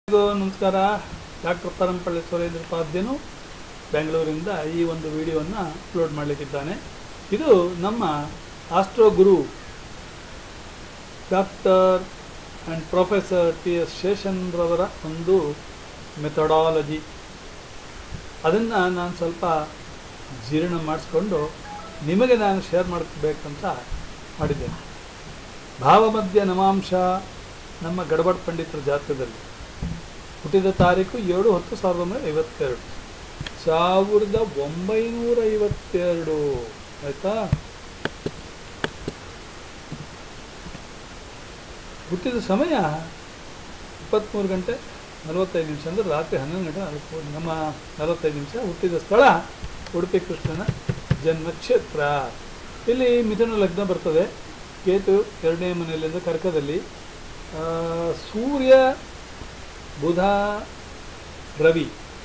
ಎಲ್ಲರಿಗೂ ನಮಸ್ಕಾರ ಡಾಕ್ಟರ್ ಪರಂಪಳ್ಳಿ ಸುರೇಂದ್ರ ಪಾದ್ಯನು ಬೆಂಗಳೂರಿಂದ ಈ ಒಂದು ವಿಡಿಯೋವನ್ನು ಅಪ್ಲೋಡ್ ಮಾಡಲಿಕ್ಕಿದ್ದಾನೆ ಇದು ನಮ್ಮ astro guru doctor and professor T S ಶೇಷನ್ರವರ ಒಂದು ಮೆಥಡಾಲಜಿ ಅದನ್ನು ನಾನು ಸ್ವಲ್ಪ ಜೀರ್ಣ ಮಾಡಿಸ್ಕೊಂಡು ನಿಮಗೆ ನಾನು ಶೇರ್ ಮಾಡಬೇಕಂತ ಮಾಡಿದ್ದೇನೆ ಭಾವಮಧ್ಯ ನವಾಂಶ ನಮ್ಮ ಗಡಬಡ್ ಪಂಡಿತರ ಜಾತಕದಲ್ಲಿ ಹುಟ್ಟಿದ ತಾರೀಕು ಏಳು ಹತ್ತು ಸಾವಿರದ ಒಂಬೈನೂರ ಐವತ್ತೆರಡು ಸಾವಿರದ ಒಂಬೈನೂರ ಐವತ್ತೆರಡು ಆಯ್ತಾ ಹುಟ್ಟಿದ ಸಮಯ ಇಪ್ಪತ್ತ್ಮೂರು ಗಂಟೆ ನಲವತ್ತೈದು ನಿಮಿಷ ಅಂದರೆ ರಾತ್ರಿ ಹನ್ನೊಂದು ಗಂಟೆ ನಲವತ್ತು ನಮ್ಮ ನಲವತ್ತೈದು ನಿಮಿಷ ಹುಟ್ಟಿದ ಸ್ಥಳ ಉಡುಪಿ ಕೃಷ್ಣನ ಜನ್ಮಕ್ಷೇತ್ರ ಇಲ್ಲಿ ಮಿಥುನ ಲಗ್ನ ಬರ್ತದೆ ಕೇತು ಎರಡನೇ ಮನೆಯಲ್ಲಿಂದ ಕರ್ಕದಲ್ಲಿ ಆ, ಸೂರ್ಯ ಬುಧ ರವಿ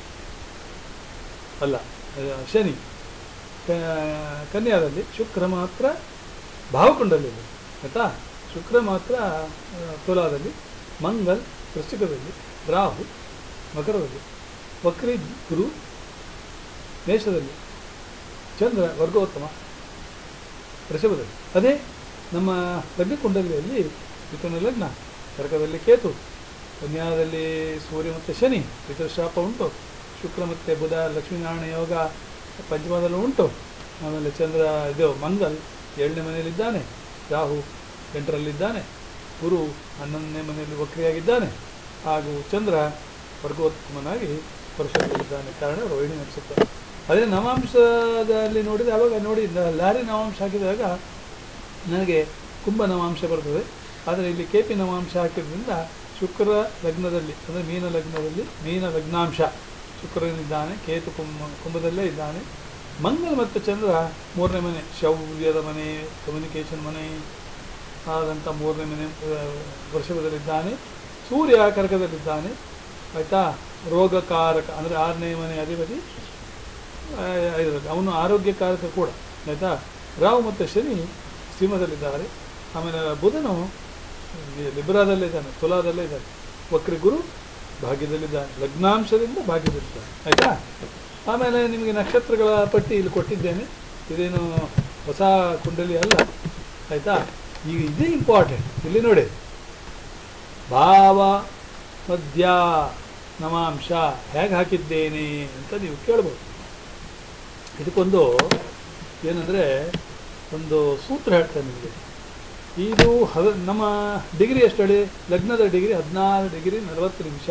ಅಲ್ಲ ಆ, ಶನಿ ಕ- ಕನ್ಯಾದಲ್ಲಿ ಶುಕ್ರ ಮಾತ್ರ ಭಾವಕುಂಡಲಿದೆ ಆಯ್ತಾ ಶುಕ್ರ ಮಾತ್ರ ಆ, ತುಲಾದಲ್ಲಿ ಮಂಗಲ್ ವೃಶ್ಚಿಕದಲ್ಲಿ ರಾಹು ಮಕರದಲ್ಲಿ ವಕ್ರಿ ಗುರು ಮೇಷದಲ್ಲಿ ಚಂದ್ರ ವರ್ಗೋತ್ತಮ ವೃಷಭದಲ್ಲಿ ಅದೇ ನಮ್ಮ ಲಗ್ನ ಕುಂಡಲಿಯಲ್ಲಿ ಮಿಥುನ ಲಗ್ನ ಕರ್ಕದಲ್ಲಿ ಕೇತು ಕನ್ಯಾದಲ್ಲಿ ಸೂರ್ಯ ಮತ್ತು ಶನಿ ಪಿತೃಶಾಪ ಉಂಟು ಶುಕ್ರ ಮತ್ತು ಬುಧ ಲಕ್ಷ್ಮೀನಾರಾಯಣ ಯೋಗ ಪಂಚಮದಲ್ಲೂ ಉಂಟು ಆಮೇಲೆ ಚಂದ್ರ ಇದು ಮಂಗಲ್ ಏಳನೇ ಮನೆಯಲ್ಲಿದ್ದಾನೆ ರಾಹು ಎಂಟರಲ್ಲಿದ್ದಾನೆ ಗುರು ಹನ್ನೊಂದನೇ ಮನೆಯಲ್ಲಿ ವಕ್ರಿಯಾಗಿದ್ದಾನೆ ಹಾಗೂ ಚಂದ್ರ ವರ್ಗೋತ್ತಮನಾಗಿ ವರ್ಷದಲ್ಲಿದ್ದಾನೆ ಕಾರಣ ರೋಹಿಣಿ ನಕ್ಷತ್ರ ಅದೇ ನವಾಂಶದಲ್ಲಿ ನೋಡಿದ ಆವಾಗ ನೋಡಿ ಲ- ಲಾರಿ ನವಾಂಶ ಹಾಕಿದಾಗ ನನಗೆ ಕುಂಭ ನವಾಂಶ ಬರ್ತದೆ ಆದರೆ ಇಲ್ಲಿ ಕೆ ಪಿ ನವಾಂಶ ಹಾಕಿದ್ರಿಂದ ಶುಕ್ರ ಲಗ್ನದಲ್ಲಿ ಅಂದರೆ ಮೀನ ಲಗ್ನದಲ್ಲಿ ಮೀನ ಲಗ್ನಾಂಶ ಶುಕ್ರನಿದ್ದಾನೆ ಕೇತು ಕುಂಭ ಕುಂಭದಲ್ಲೇ ಇದ್ದಾನೆ ಮಂಗಲ್ ಮತ್ತು ಚಂದ್ರ ಮೂರನೇ ಮನೆ ಶೌರ್ಯದ ಮನೆ ಕಮ್ಯುನಿಕೇಷನ್ ಮನೆ ಆದಂಥ ಮೂರನೇ ಮನೆ ಆ, ವೃಷಭದಲ್ಲಿದ್ದಾನೆ ಸೂರ್ಯ ಕರ್ಕದಲ್ಲಿದ್ದಾನೆ ಆಯಿತಾ ರೋಗಕಾರಕ ಅಂದರೆ ಆರನೇ ಮನೆ ಅಧಿಪತಿ ಆ, ಇದರಲ್ಲಿ ಅವನು ಆರೋಗ್ಯಕಾರಕ ಕೂಡ ಆಯಿತಾ ರಾಹು ಮತ್ತು ಶನಿ ಸಿಂಹದಲ್ಲಿದ್ದಾರೆ ಆಮೇಲೆ ಬುಧನು ಈ ಲಿಬ್ರಾದಲ್ಲೇ ಇದ್ದಾನೆ ತುಲಾದಲ್ಲೇ ಇದ್ದಾನೆ ವಕ್ರಿ ಗುರು ಭಾಗ್ಯದಲ್ಲಿದ್ದಾನೆ ಲಗ್ನಾಂಶದಿಂದ ಭಾಗ್ಯದಲ್ಲಿದ್ದಾನೆ ಆಯಿತಾ ಆಮೇಲೆ ನಿಮಗೆ ನಕ್ಷತ್ರಗಳ ಪಟ್ಟಿ ಇಲ್ಲಿ ಕೊಟ್ಟಿದ್ದೇನೆ ಇದೇನು ಹೊಸ ಕುಂಡಲಿ ಅಲ್ಲ ಆಯಿತಾ ಈಗ ಇದೇ ಇಂಪಾರ್ಟೆಂಟ್ ಇಲ್ಲಿ ನೋಡಿ ಭಾವ ಮಧ್ಯ ನವಾಂಶ ಹೇಗೆ ಹಾಕಿದ್ದೇನೆ ಅಂತ ನೀವು ಕೇಳ್ಬೋದು ಇದಕ್ಕೊಂದು ಏನಂದರೆ ಒಂದು ಸೂತ್ರ ಹೇಳ್ತೇನೆ ನಿಮಗೆ ಇದು ಹದ ನಮ್ಮ ಡಿಗ್ರಿ ಎಷ್ಟು ಹೇಳಿ ಲಗ್ನದ ಡಿಗ್ರಿ ಹದಿನಾರು ಡಿಗ್ರಿ ನಲವತ್ತು ನಿಮಿಷ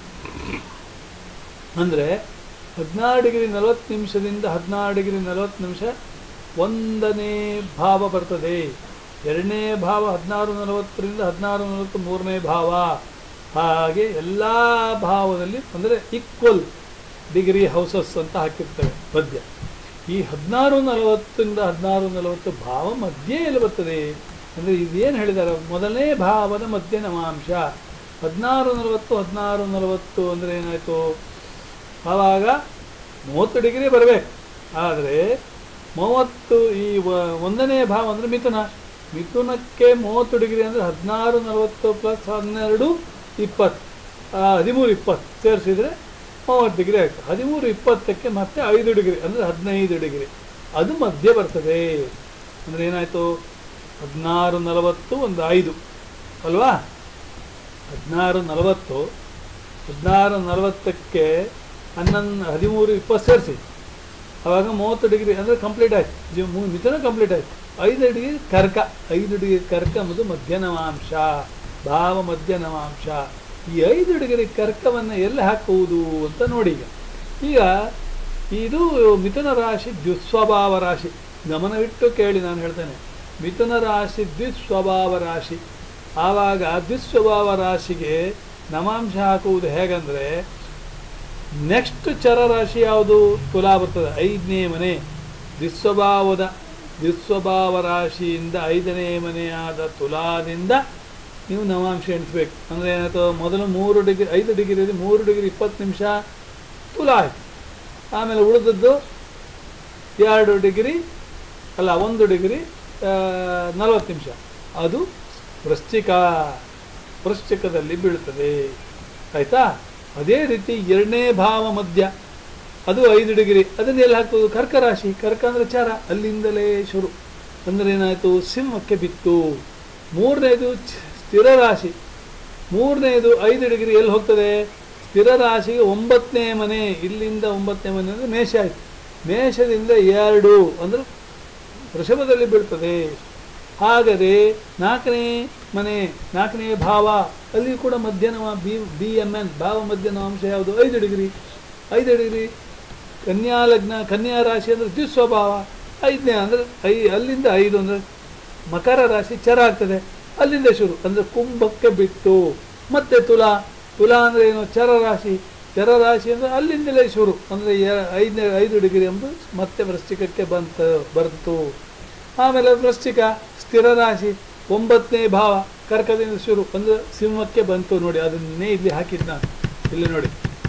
ಅಂದರೆ ಹದಿನಾರು ಡಿಗ್ರಿ ನಲವತ್ತು ನಿಮಿಷದಿಂದ ಹದಿನಾರು ಡಿಗ್ರಿ ನಲವತ್ತು ನಿಮಿಷ ಒಂದನೇ ಭಾವ ಬರ್ತದೆ ಎರಡನೇ ಭಾವ ಹದಿನಾರು ನಲವತ್ತರಿಂದ ಹದಿನಾರು ನಲವತ್ತು ಮೂರನೇ ಭಾವ ಹಾಗೆ ಎಲ್ಲ ಭಾವದಲ್ಲಿ ಅಂದರೆ ಈಕ್ವಲ್ ಡಿಗ್ರಿ ಹೌಸಸ್ ಅಂತ ಹಾಕಿರ್ತೇವೆ ಪದ್ಯ ಈ ಹದಿನಾರು ನಲವತ್ತರಿಂದ ಹದಿನಾರು ನಲವತ್ತು ಭಾವ ಮಧ್ಯೆ ಎಲ್ಲಿ ಬರ್ತದೆ ಅಂದರೆ ಇದೇನು ಹೇಳಿದ್ದಾರೆ ಮೊದಲನೇ ಭಾವದ ಮಧ್ಯ ನವಾಂಶ ಹದಿನಾರು ನಲವತ್ತು ಹದಿನಾರು ನಲವತ್ತು ಅಂದರೆ ಏನಾಯಿತು ಆವಾಗ ಮೂವತ್ತು ಡಿಗ್ರಿ ಬರಬೇಕು ಆದರೆ ಮೂವತ್ತು ಈ ವ- ಒಂದನೇ ಭಾವ ಅಂದರೆ ಮಿಥುನ ಮಿಥುನಕ್ಕೆ ಮೂವತ್ತು ಡಿಗ್ರಿ ಅಂದರೆ ಹದಿನಾರು ನಲವತ್ತು ಪ್ಲಸ್ ಹನ್ನೆರಡು ಇಪ್ಪತ್ತು ಆ, ಹದಿಮೂರು ಇಪ್ಪತ್ತು ಸೇರಿಸಿದರೆ ಮೂವತ್ತು ಡಿಗ್ರಿ ಆಯಿತು ಹದಿಮೂರು ಇಪ್ಪತ್ತಕ್ಕೆ ಮತ್ತೆ ಐದು ಡಿಗ್ರಿ ಅಂದರೆ ಹದಿನೈದು ಡಿಗ್ರಿ ಅದು ಮಧ್ಯೆ ಬರ್ತದೆ ಅಂದರೆ ಏನಾಯಿತು ಹದಿನಾರು ನಲವತ್ತು ಒಂದು ಐದು ಅಲ್ವಾ ಹದಿನಾರು ನಲವತ್ತು ಹದಿನಾರು ನಲವತ್ತಕ್ಕೆ ಹನ್ನೊಂದು ಹದಿಮೂರು ಇಪ್ಪತ್ತು ಸೇರಿಸಿ ಆವಾಗ ಮೂವತ್ತು ಡಿಗ್ರಿ ಅಂದರೆ ಕಂಪ್ಲೀಟ್ ಆಯ್ತು ಜೀವ ಮೂ ಮಿಥುನ ಕಂಪ್ಲೀಟ್ ಆಯ್ತು ಐದು ಡಿಗ್ರಿ ಕರ್ಕ ಐದು ಡಿಗ್ರಿ ಕರ್ಕ ಎಂಬುದು ಮಧ್ಯ ನವಾಂಶ ಭಾವ ಮಧ್ಯ ನವಾಂಶ ಈ ಐದು ಡಿಗ್ರಿ ಕರ್ಕವನ್ನು ಎಲ್ಲಿ ಹಾಕುವುದು ಅಂತ ನೋಡಿ ಈಗ ಈಗ ಇದು ಮಿಥುನ ರಾಶಿ ದ್ವಿಸ್ವಭಾವ ರಾಶಿ ಗಮನವಿಟ್ಟು ಕೇಳಿ ನಾನು ಹೇಳ್ತೇನೆ ಮಿಥುನ ರಾಶಿ ದ್ವಿಸ್ವಭಾವ ರಾಶಿ ಆವಾಗ ದ್ವಿಸ್ವಭಾವ ರಾಶಿಗೆ ನವಾಂಶ ಹಾಕುವುದು ಹೇಗಂದರೆ ನೆಕ್ಸ್ಟ್ ಚರರಾಶಿ ಯಾವುದು ತುಲಾ ಬರ್ತದೆ ಐದನೇ ಮನೆ ದ್ವಿಸ್ವಭಾವದ ದ್ವಿಸ್ವಭಾವ ರಾಶಿಯಿಂದ ಐದನೇ ಮನೆಯಾದ ತುಲಾದಿಂದ ನೀವು ನವಾಂಶ ಎಣಿಸ್ಬೇಕು ಅಂದರೆ ಏನಾಯ್ತು ಮೊದಲು ಮೂರು ಡಿಗ್ರಿ ಐದು ಡಿಗ್ರಿಯಲ್ಲಿ ಮೂರು ಡಿಗ್ರಿ ಇಪ್ಪತ್ತು ನಿಮಿಷ ತುಲಾ ಆಯಿತು ಆಮೇಲೆ ಉಳಿದದ್ದು ಎರಡು ಡಿಗ್ರಿ ಅಲ್ಲ ಒಂದು ಡಿಗ್ರಿ ನಲವತ್ತು ನಿಮಿಷ ಅದು ವೃಶ್ಚಿಕ ವೃಶ್ಚಿಕದಲ್ಲಿ ಬೀಳ್ತದೆ ಆಯ್ತಾ ಅದೇ ರೀತಿ ಎರಡನೇ ಭಾವ ಮಧ್ಯ ಅದು ಐದು ಡಿಗ್ರಿ ಅದನ್ನ ಎಲ್ಲಿ ಹಾಕೋದು ಕರ್ಕ ರಾಶಿ ಕರ್ಕ ಅಂದ್ರೆ ಚಾರ ಅಲ್ಲಿಂದಲೇ ಶುರು ಅಂದ್ರೆ ಏನಾಯ್ತು ಸಿಂಹಕ್ಕೆ ಬಿತ್ತು ಮೂರನೇದು ಚ- ಸ್ಥಿರ ರಾಶಿ ಮೂರನೇದು ಐದು ಡಿಗ್ರಿ ಎಲ್ಲಿ ಹೋಗ್ತದೆ ಸ್ಥಿರ ರಾಶಿಗೆ ಒಂಬತ್ತನೇ ಮನೆ ಇಲ್ಲಿಂದ ಒಂಬತ್ತನೇ ಮನೆ ಅಂದರೆ ಮೇಷ ಆಯ್ತು ಮೇಷದಿಂದ ಎರಡು ಅಂದ್ರೆ ವೃಷಭದಲ್ಲಿ ಬೀಳ್ತದೆ ಹಾಗಾದರೆ ನಾಲ್ಕನೇ ಮನೆ ನಾಲ್ಕನೇ ಭಾವ ಅಲ್ಲಿ ಕೂಡ ಮಧ್ಯಮ ಬಿ ಬಿ ಎಮ್ ಎನ್ ಭಾವ ಮಧ್ಯಮ ಅಂಶ ಯಾವುದು ಐದು ಡಿಗ್ರಿ ಐದು ಡಿಗ್ರಿ ಕನ್ಯಾ ಲಗ್ನ ಕನ್ಯಾ ರಾಶಿ ಅಂದರೆ ದ್ವಿಸ್ವಭಾವ ಐದನೇ ಅಂದರೆ ಐ ಅಲ್ಲಿಂದ ಐದು ಅಂದರೆ ಮಕರ ರಾಶಿ ಚರ ಆಗ್ತದೆ ಅಲ್ಲಿಂದ ಶುರು ಅಂದರೆ ಕುಂಭಕ್ಕೆ ಬಿಟ್ಟು ಮತ್ತೆ ತುಲಾ ತುಲಾ ಅಂದರೆ ಏನು ಚರ ರಾಶಿ ಚರ ರಾಶಿ ಅಂದರೆ ಅಲ್ಲಿಂದಲೇ ಶುರು ಅಂದರೆ ಐದನೇ ಐದು ಡಿಗ್ರಿ ಎಂಬುದು ಮತ್ತೆ ವೃಶ್ಚಿಕಕ್ಕೆ ಬಂತು ಬಂತು ಆಮೇಲೆ ವೃಶ್ಚಿಕ ಸ್ಥಿರ ರಾಶಿ ಒಂಬತ್ತನೇ ಭಾವ ಕರ್ಕದಿಂದ ಶುರು ಅಂದರೆ ಸಿಂಹಕ್ಕೆ ಬಂತು ನೋಡಿ ಅದನ್ನೇ ಇಲ್ಲಿ ಹಾಕಿದ್ದು ನಾನು ಇಲ್ಲಿ ನೋಡಿ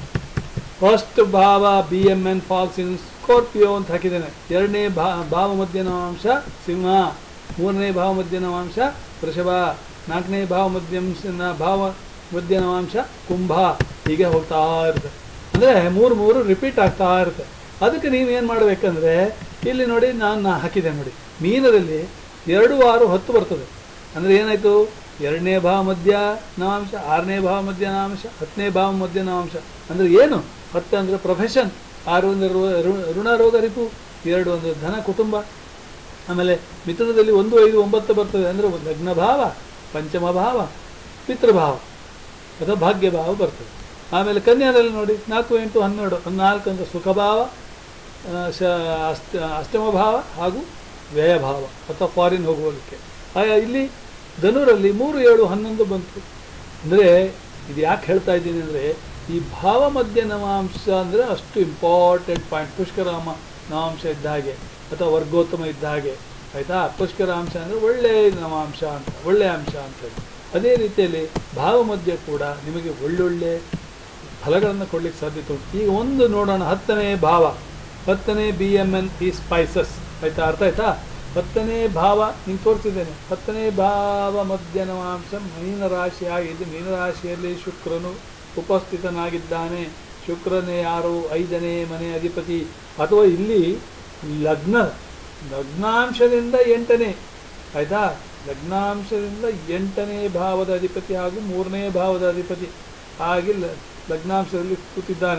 ಫಸ್ಟ್ ಭಾವ B M N falls in Scorpio ಅಂತ ಹಾಕಿದ್ದೇನೆ ಎರಡನೇ ಭಾ ಭಾವ ಮಧ್ಯನಾಂಶ ಸಿಂಹ ಮೂರನೇ ಭಾವ ಮಧ್ಯನಾಂಶ ವೃಷಭ ನಾಲ್ಕನೇ ಭಾವ ಮಧ್ಯಂಶ ಭಾವ ಮಧ್ಯನಾಂಶ ಕುಂಭ ಹೀಗೆ ಹೋಗ್ತಾ ಇರುತ್ತೆ ಅಂದರೆ ಮೂರು ಮೂರು ರಿಪೀಟ್ ಆಗ್ತಾ ಇರುತ್ತೆ ಅದಕ್ಕೆ ನೀವೇನು ಮಾಡಬೇಕಂದ್ರೆ ಇಲ್ಲಿ ನೋಡಿ ನಾನು ನಾ ಹಾಕಿದೆ ನೋಡಿ ಮೀನದಲ್ಲಿ ಎರಡು ಆರು ಹತ್ತು ಬರ್ತದೆ ಅಂದರೆ ಏನಾಯಿತು ಎರಡನೇ ಭಾವ ಮಧ್ಯ ನವಾಂಶ ಆರನೇ ಭಾವ ಮಧ್ಯ ನವಾಂಶ ಹತ್ತನೇ ಭಾವ ಮಧ್ಯ ನವಾಂಶ ಅಂದರೆ ಏನು ಹತ್ತು ಅಂದರೆ ಪ್ರೊಫೆಷನ್ ಆರು ಅಂದರೆ ರು- ರು- ಋಣ ರೋಗ ರಿಪು ಎರಡು ಅಂದರೆ ಧನ ಕುಟುಂಬ ಆಮೇಲೆ ಮಿಥುನದಲ್ಲಿ ಒಂದು ಐದು ಒಂಬತ್ತು ಬರ್ತದೆ ಅಂದರೆ ಒಂದು ಲಗ್ನ ಭಾವ ಪಂಚಮ ಭಾವ ಪಿತೃಭಾವ ಅಥವಾ ಭಾಗ್ಯ ಭಾವ ಬರ್ತದೆ ಆಮೇಲೆ ಕನ್ಯಾದಲ್ಲಿ ನೋಡಿ ನಾಲ್ಕು ಎಂಟು ಹನ್ನೆರಡು ಒಂದು ನಾಲ್ಕು ಅಂದರೆ ಸುಖಭಾವ ಆ, ಶ ಅಷ್ಟ ಅಷ್ಟಮ ಭಾವ ಹಾಗೂ ವ್ಯಯಭಾವ ಅಥವಾ ಫಾರಿನ್ ಹೋಗುವುದಕ್ಕೆ ಆಯಾ ಇಲ್ಲಿ ಧನುರಲ್ಲಿ ಮೂರು ಏಳು ಹನ್ನೊಂದು ಬಂತು ಅಂದರೆ ಇದು ಯಾಕೆ ಹೇಳ್ತಾ ಇದ್ದೀನಿ ಅಂದರೆ ಈ ಭಾವ ಮಧ್ಯ ನವಾಂಶ ಅಂದರೆ ಅಷ್ಟು ಇಂಪಾರ್ಟೆಂಟ್ ಪಾಯಿಂಟ್ ಪುಷ್ಕರಾಮ ನವಾಂಶ ಇದ್ದ ಹಾಗೆ ಅಥವಾ ವರ್ಗೋತ್ತಮ ಇದ್ದ ಹಾಗೆ ಆಯಿತಾ ಪುಷ್ಕರಾಂಶ ಅಂದರೆ ಒಳ್ಳೆಯ ನವಾಂಶ ಅಂತ ಒಳ್ಳೆಯ ಅಂಶ ಅಂತ ಹೇಳಿ ಅದೇ ರೀತಿಯಲ್ಲಿ ಭಾವ ಮಧ್ಯ ಕೂಡ ನಿಮಗೆ ಒಳ್ಳೊಳ್ಳೆ ಫಲಗಳನ್ನು ಕೊಡ್ಲಿಕ್ಕೆ ಸಾಧ್ಯತೆ ಉಂಟು ಈಗ ಒಂದು ನೋಡೋಣ ಹತ್ತನೇ ಭಾವ ಹತ್ತನೇ ಬಿ ಎಮ್ ಎನ್ ಈ ಸ್ಪೈಸಸ್ ಆಯ್ತಾ ಅರ್ಥ ಆಯ್ತಾ ಹತ್ತನೇ ಭಾವ ನಿಂಗೆ ತೋರಿಸಿದ್ದೇನೆ ಹತ್ತನೇ ಭಾವ ಮಧ್ಯನವಾಂಶ ಮೀನರಾಶಿ ಆಗಿದೆ ಮೀನರಾಶಿಯಲ್ಲಿ ಶುಕ್ರನು ಉಪಸ್ಥಿತನಾಗಿದ್ದಾನೆ ಶುಕ್ರನೇ ಯಾರು ಐದನೇ ಮನೆ ಅಧಿಪತಿ ಅಥವಾ ಇಲ್ಲಿ ಲಗ್ನ ಲಗ್ನಾಂಶದಿಂದ ಎಂಟನೇ ಆಯ್ತಾ ಲಗ್ನಾಂಶದಿಂದ ಎಂಟನೇ ಭಾವದ ಅಧಿಪತಿ ಹಾಗೂ ಮೂರನೇ ಭಾವದ ಅಧಿಪತಿ ಹಾಗೆ ಲ- ಲಗ್ನಾಂಶದಲ್ಲಿ ಕೂತಿದ್ದಾನೆ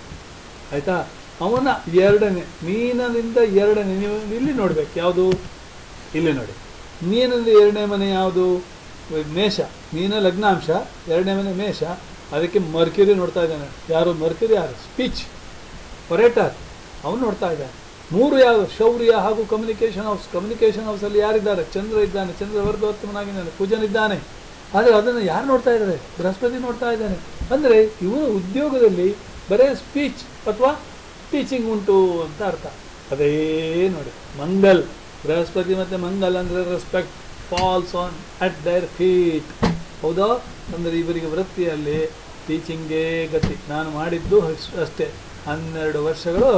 ಆಯ್ತಾ ಅವನ ಎರಡನೇ ಮೀನದಿಂದ ಎರಡನೇ ನೀವು ಇಲ್ಲಿ ನೋಡ್ಬೇಕು ಯಾವುದು ಇಲ್ಲಿ ನೋಡಿ ಮೀನಿಂದ ಎರಡನೇ ಮನೆ ಯಾವುದು ಮೇಷ ಮೀನ ಲಗ್ನಾಂಶ ಎರಡನೇ ಮನೆ ಮೇಷ ಅದಕ್ಕೆ ಮರ್ಕ್ಯುರಿ ನೋಡ್ತಾ ಇದ್ದಾನೆ ಯಾರು ಮರ್ಕ್ಯುರಿ ಯಾರು ಸ್ಪೀಚ್ ಪೊರೇಟರ್ ಅವನು ನೋಡ್ತಾ ಇದ್ದಾನೆ ಮೂರು ಯಾವುದು ಶೌರ್ಯ ಹಾಗೂ ಕಮ್ಯುನಿಕೇಶನ್ ಹೌಸ್ ಕಮ್ಯುನಿಕೇಶನ್ ಹೌಸಲ್ಲಿ ಯಾರಿದ್ದಾರೆ ಚಂದ್ರ ಇದ್ದಾನೆ ಚಂದ್ರ ವರ್ಧವರ್ತಮನಾಗಿದ್ದಾನೆ ಕುಜನಿದ್ದಾನೆ ಆದರೆ ಅದನ್ನು ಯಾರು ನೋಡ್ತಾ ಇದ್ದಾರೆ ಬೃಹಸ್ಪತಿ ನೋಡ್ತಾ ಇದ್ದಾನೆ ಅಂದರೆ ಇವನು ಉದ್ಯೋಗದಲ್ಲಿ ಬರೇ ಸ್ಪೀಚ್ ಅಥವಾ ಟೀಚಿಂಗ್ ಉಂಟು ಅಂತ ಅರ್ಥ ಅದೇ ನೋಡಿ ಮಂಗಲ್ ಬೃಹಸ್ಪತಿ ಮತ್ತು ಮಂಗಲ್ ಅಂದರೆ respect falls on at their feet ಹೌದಾ ಅಂದರೆ ಇವರಿಗೆ ವೃತ್ತಿಯಲ್ಲಿ ಟೀಚಿಂಗೇ ಗತಿ ನಾನು ಮಾಡಿದ್ದು ಅಷ್ಟ್- ಅಷ್ಟೇ ಹನ್ನೆರಡು ವರ್ಷಗಳು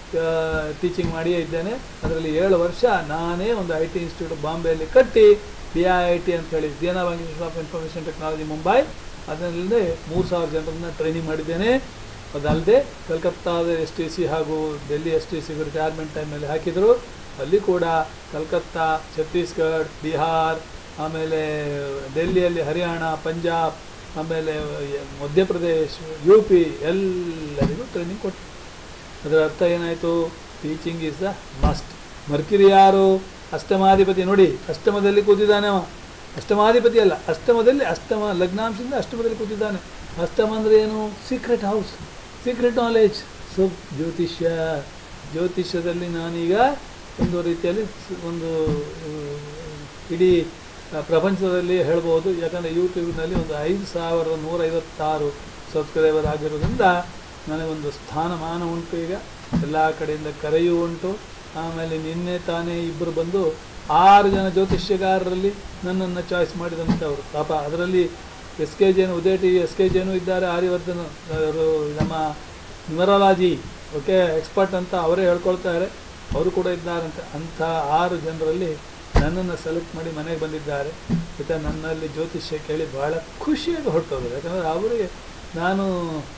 ಟೀಚಿಂಗ್ ಮಾಡಿಯೇ ಇದ್ದೇನೆ ಅದರಲ್ಲಿ ಏಳು ವರ್ಷ ನಾನೇ ಒಂದು ಐ ಟಿ ಇನ್ಸ್ಟಿಟ್ಯೂಟ್ ಬಾಂಬೆಯಲ್ಲಿ ಕಟ್ಟಿ ಬಿ ಐ ಟಿ ಅಂತ ಹೇಳಿ ದಿಯಾನಾ bank institute of information technology Mumbai ಅದರಲ್ಲಿ ಮೂರು ಸಾವಿರ ಜನರನ್ನ ಟ್ರೈನಿಂಗ್ ಮಾಡಿದ್ದೇನೆ ಅದಲ್ಲದೆ ಕಲ್ಕತ್ತಾದ ಎಸ್ ಟಿ ಸಿ ಹಾಗೂ Delhi S T C retirement ಟೈಮಲ್ಲಿ ಹಾಕಿದರು ಅಲ್ಲಿ ಕೂಡ ಕಲ್ಕತ್ತಾ ಛತ್ತೀಸ್ಗಢ ಬಿಹಾರ್ ಆಮೇಲೆ ಡೆಲ್ಲಿಯಲ್ಲಿ ಹರಿಯಾಣ ಪಂಜಾಬ್ ಆಮೇಲೆ ಮಧ್ಯಪ್ರದೇಶ್ ಯು ಪಿ ಎಲ್ಲರಿಗೂ ಟ್ರೈನಿಂಗ್ ಕೊಟ್ಟು ಅದರ ಅರ್ಥ ಏನಾಯಿತು teaching is the must mercury ಯಾರು ಅಷ್ಟಮಾಧಿಪತಿ ನೋಡಿ ಅಷ್ಟಮದಲ್ಲಿ ಕೂತಿದ್ದಾನೆ ಅವ ಅಷ್ಟಮಾಧಿಪತಿ ಅಲ್ಲ ಅಷ್ಟಮದಲ್ಲಿ ಅಷ್ಟಮ ಲಗ್ನಾಂಶದಿಂದ ಅಷ್ಟಮದಲ್ಲಿ ಕೂತಿದ್ದಾನೆ ಅಷ್ಟಮ ಅಂದರೆ ಏನು secret house secret knowledge so ಜ್ಯೋತಿಷ್ಯ ಜ್ಯೋತಿಷ್ಯದಲ್ಲಿ ನಾನೀಗ ಒಂದು ರೀತಿಯಲ್ಲಿ ಸ್- ಒಂದು ಆ, ಇಡೀ ಆ, ಪ್ರಪಂಚದಲ್ಲಿ ಹೇಳ್ಬೋದು ಯಾಕಂದರೆ ಯೂಟ್ಯೂಬ್ನಲ್ಲಿ ಒಂದು ಐದು ಸಾವಿರದ ನೂರೈವತ್ತಾರು ಸಬ್ಸ್ಕ್ರೈಬರ್ ಆಗಿರೋದ್ರಿಂದ ನನಗೊಂದು ಸ್ಥಾನಮಾನ ಉಂಟು ಈಗ ಎಲ್ಲ ಕಡೆಯಿಂದ ಕರೆಯೂ ಉಂಟು ಆಮೇಲೆ ನಿನ್ನೆ ತಾನೇ ಇಬ್ಬರು ಬಂದು ಆರು ಜನ ಜ್ಯೋತಿಷ್ಯಗಾರರಲ್ಲಿ ನನ್ನನ್ನು ಚಾಯ್ಸ್ ಮಾಡಿದಂಥವ್ರು ಪಾಪ ಅದರಲ್ಲಿ ಎಸ್ ಕೆ ಜೇನು ಉದಯ ಟಿ ಎಸ್ ಕೆ ಜೇನು ಇದ್ದಾರೆ ಆರ್ಯವರ್ಧನ್ ಅವರು ನಮ್ಮ ನ್ಯೂಮರಾಲಜಿ ಓಕೆ ಎಕ್ಸ್ಪರ್ಟ್ ಅಂತ ಅವರೇ ಹೇಳ್ಕೊಳ್ತಾರೆ ಅವರು ಕೂಡ ಇದ್ದಾರಂತೆ ಅಂಥ ಆರು ಜನರಲ್ಲಿ ನನ್ನನ್ನು ಸೆಲೆಕ್ಟ್ ಮಾಡಿ ಮನೆಗೆ ಬಂದಿದ್ದಾರೆ ಮತ್ತು ನನ್ನಲ್ಲಿ ಜ್ಯೋತಿಷ್ಯ ಕೇಳಿ ಭಾಳ ಖುಷಿಯಾಗಿ ಹೊರಟೋದ್ರು ಯಾಕಂದರೆ ಅವರಿಗೆ ನಾನು